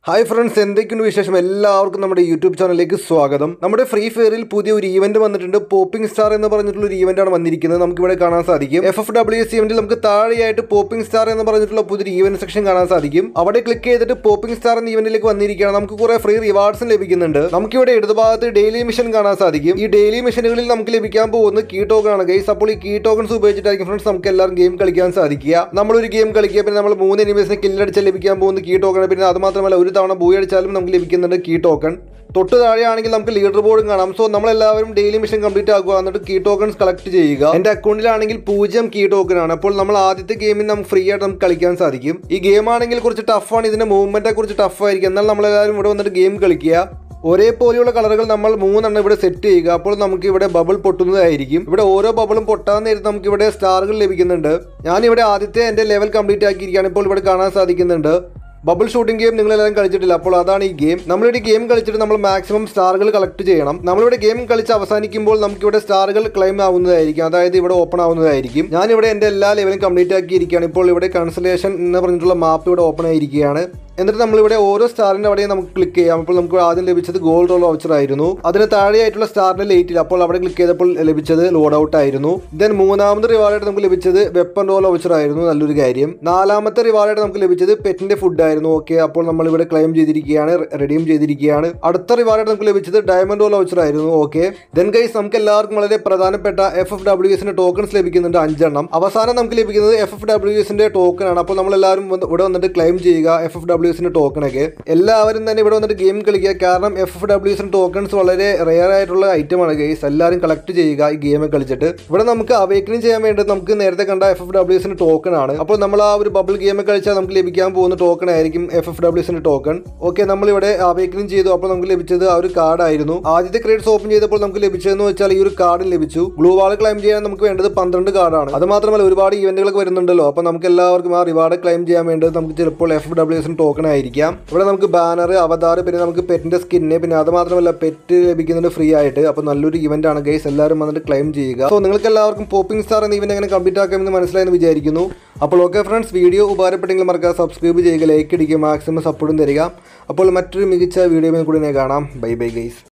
hi friends എന്തൊക്കെയുണ്ട് വിശേഷം എല്ലാവർക്കും നമ്മുടെ യൂട്യൂബ് ചാനലിലേക്ക് സ്വാഗതം നമ്മുടെ ഫ്രീ ഫയറിൽ പുതിയ ഒരു ഈവന്റ് വന്നിട്ടുണ്ട് പോപ്പിംഗ് സ്റ്റാർ എന്ന് പറഞ്ഞിട്ടുള്ള ഒരു ഈവന്റ് ആണ് വന്നിരിക്കുന്നത് നമുക്ക് ഇവിടെ കാണാൻ സാധിക്കും എഫ് എഫ് ഡബ്ല്യു എസ് ഈവന്റിൽ നമുക്ക് താഴെയായിട്ട് പോപ്പിംഗ് സ്റ്റാർ എന്ന് പറഞ്ഞിട്ടുള്ള പുതിയൊരു ഈവന്റ് സെക്ഷൻ കാണാൻ സാധിക്കും അവിടെ ക്ലിക്ക് ചെയ്തിട്ട് പോപ്പിംഗ് സ്റ്റാർ എന്ന ഈവന്റിലേക്ക് വന്നിരിക്കുകയാണ് നമുക്ക് കുറെ ഫ്രീ റിവാർഡ്സും ലഭിക്കുന്നുണ്ട് നമുക്ക് ഇവിടെ ഇടതുഭാഗത്ത് ഡെയിലി മിഷൻ കാണാൻ സാധിക്കും ഈ ഡെയിലി മിഷനുകളിൽ നമുക്ക് ലഭിക്കാൻ പോകുന്നത് കീ ടോക്കൺ ആണ് ഗൈസ് അപ്പോൾ ഈ കീ ടോക്കൺസ് ഉപയോഗിച്ചിട്ടായിരിക്കും ഫ്രണ്ട്സ് നമുക്ക് എല്ലാവരും ഗെയിം കളിക്കാൻ സാധിക്കുക നമ്മളൊരു ഗെയിം കളിക്കുക പിന്നെ നമ്മൾ മൂന്ന് എനിമീസിനെ കില്ലടിച്ചാൽ ലഭിക്കാൻ പോകുന്ന കീ ടോക്കൺ പിന്നെ അത് മാത്രമല്ല ഒരു തവണ ബൂയി അടിച്ചാലും നമുക്ക് ലഭിക്കുന്നുണ്ട് കീ ടോക്കൺ തൊട്ട് താഴെയാണെങ്കിൽ നമുക്ക് ലീഡർ ബോർഡും കാണാം സോ നമ്മളെല്ലാവരും ഡെയിലി മിഷൻ കംപ്ലീറ്റ് ആക്കുക എന്നിട്ട് കീ ടോക്കൺസ് കളക്ട് ചെയ്യുക എന്റെ അക്കൗണ്ടിലാണെങ്കിൽ പൂജ്യം കീ ടോക്കൺ ആണ് അപ്പോൾ നമ്മൾ ആദ്യത്തെ ഗെയിമിൽ നമുക്ക് ഫ്രീ ആയിട്ട് നമുക്ക് കളിക്കാൻ സാധിക്കും ഈ ഗെയിം ആണെങ്കിൽ കുറച്ച് ടഫാണ് ഇതിന്റെ മൂവ്മെന്റിനെ കുറിച്ച് ടഫ് ആയിരിക്കും എന്നാൽ നമ്മളെല്ലാവരും ഇവിടെ വന്നിട്ട് ഗെയിം കളിക്കുക ഒരേപോലെയുള്ള കളറുകൾ നമ്മൾ മൂന്നെണ്ണം ഇവിടെ സെറ്റ് ചെയ്യുക അപ്പോൾ നമുക്ക് ഇവിടെ ബബിൾ പൊട്ടുന്നതായിരിക്കും ഇവിടെ ഓരോ ബബിളും പൊട്ടാൻ നേരത്ത് നമുക്ക് ഇവിടെ സ്റ്റാറുകൾ ലഭിക്കുന്നുണ്ട് ഞാനിവിടെ ആദ്യത്തെ എൻ്റെ ലെവൽ കംപ്ലീറ്റ് ആക്കിയിരിക്കുകയാണ് ഇപ്പോൾ ഇവിടെ കാണാൻ സാധിക്കുന്നുണ്ട് ബബിൾ ഷൂട്ടിംഗ് ഗെയിം നിങ്ങളെല്ലാവരും കളിച്ചിട്ടില്ല അപ്പോൾ അതാണ് ഈ ഗെയിം നമ്മളിവിടെ ഗെയിം കളിച്ചിട്ട് നമ്മൾ മാക്സിമം സ്റ്റാറുകൾ കളക്ട് ചെയ്യണം നമ്മളിവിടെ ഗെയിം കളിച്ച് അവസാനിക്കുമ്പോൾ നമുക്ക് ഇവിടെ സ്റ്റാറുകൾ ക്ലെയിം ആവുന്നതായിരിക്കും അതായത് ഇവിടെ ഓപ്പൺ ആവുന്നതായിരിക്കും ഞാനിവിടെ എൻ്റെ എല്ലാ ലെവലും കംപ്ലീറ്റ് ആക്കിയിരിക്കുകയാണ് ഇപ്പോൾ ഇവിടെ കൺസലേഷൻ എന്ന് പറഞ്ഞിട്ടുള്ള മാപ്പ് ഇവിടെ ഓപ്പൺ ആയിരിക്കുകയാണ് എന്നിട്ട് നമ്മളിവിടെ ഓരോ സ്റ്റാറിന്റെ അവിടെയും നമുക്ക് ക്ലിക്ക് ചെയ്യാം അപ്പോൾ നമുക്ക് ആദ്യം ലഭിച്ചത് ഗോൾഡ് റോൾ വൗച്ചർ ആയിരുന്നു അതിന് താഴെയായിട്ടുള്ള സ്റ്റാറിന്റെ ലേറ്റിൽ അപ്പോൾ അവിടെ ക്ലിക്ക് ചെയ്തപ്പോൾ ലഭിച്ചത് ലോഡ് ഔട്ട് ആയിരുന്നു ദെൻ മൂന്നാമത്തെ റിവാർഡായിട്ട് നമുക്ക് ലഭിച്ചത് വെപ്പൺ റോൾ വൗച്ചർ ആയിരുന്നു നല്ലൊരു കാര്യം നാലാമത്തെ റിവാർഡായിട്ട് നമുക്ക് ലഭിച്ചത് പെറ്റിന്റെ ഫുഡ് ആയിരുന്നു ഓക്കെ അപ്പോൾ നമ്മൾ ഇവിടെ ക്ലെയിം ചെയ്തിരിക്കുകയാണ് റെഡീം ചെയ്തിരിക്കുകയാണ് അടുത്ത റിവാർഡായിട്ട് നമുക്ക് ലഭിച്ചത് ഡയമണ്ട് റോൾ വൗച്ചർ ആയിരുന്നു ഓക്കെ ദെൻ ഗൈസ് നമുക്ക് എല്ലാവർക്കും വളരെ പ്രധാനപ്പെട്ട എഫ് എഫ് ഡബ്ല്യു എസിന്റെ ടോക്കൺസ് ലഭിക്കുന്നുണ്ട് അഞ്ചെണ്ണം അവസാനം നമുക്ക് ലഭിക്കുന്നത് എഫ് എഫ് ഡബ്ല്യു എസിന്റെ ടോക്കൺ ആണ് അപ്പോൾ നമ്മൾ എല്ലാവരും ഇവിടെ വന്നിട്ട് ക്ലെയിം ചെയ്യുക എഫ് എഫ് ഡബ്ല്യു എസിന്റെ ടോക്കൺ ഒക്കെ എല്ലാവരും തന്നെ ഇവിടെ വന്നിട്ട് ഗെയിം കളിക്കുക കാരണം എഫ് എഫ് ഡബ്ല്യു എസിന്റെ ടോക്കൺസ് വളരെ റെയർ ആയിട്ടുള്ള ഐറ്റമാണ് ഗെയ്സ് എല്ലാവരും കളക്ട് ചെയ്യുക ഈ ഗെയിം കളിച്ചിട്ട് ഇവിടെ നമുക്ക് അവേക്കനിങ് ചെയ്യാൻ വേണ്ടി നമുക്ക് നേരത്തെ കണ്ട എഫ് എഫ് ഡബ്ല്യു എസിന്റെ ടോക്കൺ ആണ് അപ്പോൾ നമ്മൾ ആ ഒരു ബബിൾ ഗെയിം കളിച്ചാൽ നമുക്ക് ലഭിക്കാൻ പോകുന്ന ടോക്കൺ ആയിരിക്കും എഫ് എഫ് ഡബ്ല്യു എസിന്റെ ടോക്കൺ ഓക്കെ നമ്മൾ ഇവിടെ അവേക്കനിങ് ചെയ്തു അപ്പോൾ നമുക്ക് ലഭിച്ചത് ആ ഒരു കാർഡ് ആയിരുന്നു ആദ്യത്തെ ക്രേഡ്സ് ഓപ്പൺ ചെയ്തപ്പോൾ നമുക്ക് ലഭിച്ചതെന്ന് വെച്ചാൽ ഈ ഒരു കാർഡ് ലഭിച്ചു ഗ്ലൂ വാൾ ക്ലൈം ചെയ്യാൻ നമുക്ക് വേണ്ടത് പന്ത്രണ്ട് കാർഡാണ് അത് മാത്രമല്ല ഒരുപാട് ഇവന്റുകളൊക്കെ വരുന്നുണ്ടല്ലോ അപ്പോൾ നമുക്ക് എല്ലാവർക്കും ആ റിവാർഡ് ക്ലൈം ചെയ്യാൻ വേണ്ടത് നമുക്ക് ചിലപ്പോൾ എഫ് ഡബ്ല്യു എസിന് ടോക്കൺ ആയിരിക്കാം ഇവിടെ നമുക്ക് ബാനർ അവതാർ പിന്നെ നമുക്ക് പെറ്റിന്റെ സ്കിന്ന് പിന്നെ അത് മാത്രമല്ല പെറ്റ് ലഭിക്കുന്നുണ്ട് ഫ്രീ ആയിട്ട് അപ്പോൾ നല്ലൊരു ഇവന്റ് ആണ് ഗൈസ് എല്ലാവരും വന്നിട്ട് ക്ലൈം ചെയ്യുക സോ നിങ്ങൾക്ക് എല്ലാവർക്കും പോപ്പിംഗ് സ്റ്റാർ എന്ന ഇവന്റ് എങ്ങനെ കംപ്ലീറ്റ് ആക്കാമെന്ന് മനസ്സിലായെന്ന് വിചാരിക്കുന്നു അപ്പോൾ ഓക്കെ ഫ്രണ്ട്സ് വീഡിയോ ഉപകാരപ്പെട്ടെങ്കിൽ മറക്കാതെ സബ്സ്ക്രൈബ് ചെയ്യുക ലൈക്ക് അടിക്കുക മാക്സിമം സപ്പോർട്ടും തരിക അപ്പോൾ മറ്റൊരു മികച്ച വീഡിയോ കൂടി കാണാം ബൈ ബൈ ഗൈസ്